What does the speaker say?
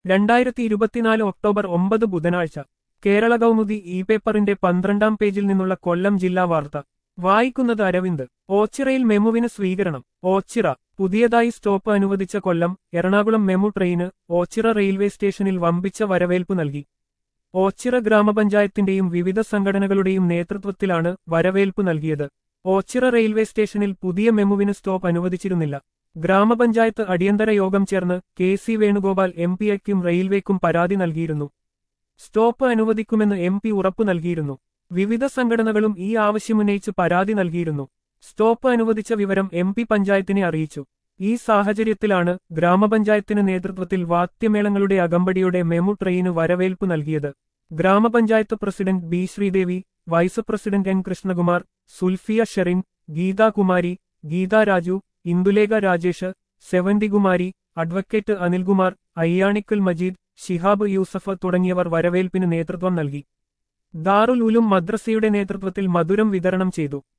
രണ്ടായിരത്തി ഇരുപത്തിനാല് ഒക്ടോബർ ഒമ്പത് ബുധനാഴ്ച കേരള കൗമുദി ഇ പേപ്പറിന്റെ പന്ത്രണ്ടാം പേജിൽ നിന്നുള്ള കൊല്ലം ജില്ലാ വാർത്ത വായിക്കുന്നത് അരവിന്ദ് ഓച്ചിറയിൽ മെമുവിന് സ്വീകരണം ഓച്ചിറ പുതിയതായി സ്റ്റോപ്പ് അനുവദിച്ച കൊല്ലം എറണാകുളം മെമു ട്രെയിന് ഓച്ചിറ റെയിൽവേ സ്റ്റേഷനിൽ വമ്പിച്ച വരവേൽപ്പ് നൽകി ഓച്ചിറ ഗ്രാമപഞ്ചായത്തിന്റെയും വിവിധ സംഘടനകളുടെയും നേതൃത്വത്തിലാണ് വരവേൽപ്പ് നൽകിയത് ഓച്ചിറ റെയിൽവേ സ്റ്റേഷനിൽ പുതിയ മെമുവിന് സ്റ്റോപ്പ് അനുവദിച്ചിരുന്നില്ല ഗ്രാമപഞ്ചായത്ത് അടിയന്തര യോഗം ചേർന്ന് കെ സി വേണുഗോപാൽ എം പിയ്ക്കും റെയിൽവേക്കും പരാതി നൽകിയിരുന്നു സ്റ്റോപ്പ് അനുവദിക്കുമെന്ന് എം പി ഉറപ്പു നൽകിയിരുന്നു വിവിധ സംഘടനകളും ഈ ആവശ്യമുന്നയിച്ച് പരാതി നൽകിയിരുന്നു സ്റ്റോപ്പ് അനുവദിച്ച വിവരം എം പി പഞ്ചായത്തിനെ അറിയിച്ചു ഈ സാഹചര്യത്തിലാണ് ഗ്രാമപഞ്ചായത്തിന് നേതൃത്വത്തിൽ വാദ്യമേളങ്ങളുടെ അകമ്പടിയുടെ മെമു ട്രെയിന് വരവേൽപ്പ് നൽകിയത് ഗ്രാമപഞ്ചായത്ത് president B Sreedevi vice president N Krishnakumar Sulfiya Sherin Geethakumari Geetha Raju Indulekha Rajesh Sevanthikumari advocate Anilkumar Ayyanikkal Majeed Shihab Yusuf തുടങ്ങിയവർ വരവേൽപ്പിന് നേതൃത്വം നൽകി ദാറുൽ ഉലും മദ്രസയുടെ നേതൃത്വത്തിൽ മധുരം വിതരണം ചെയ്തു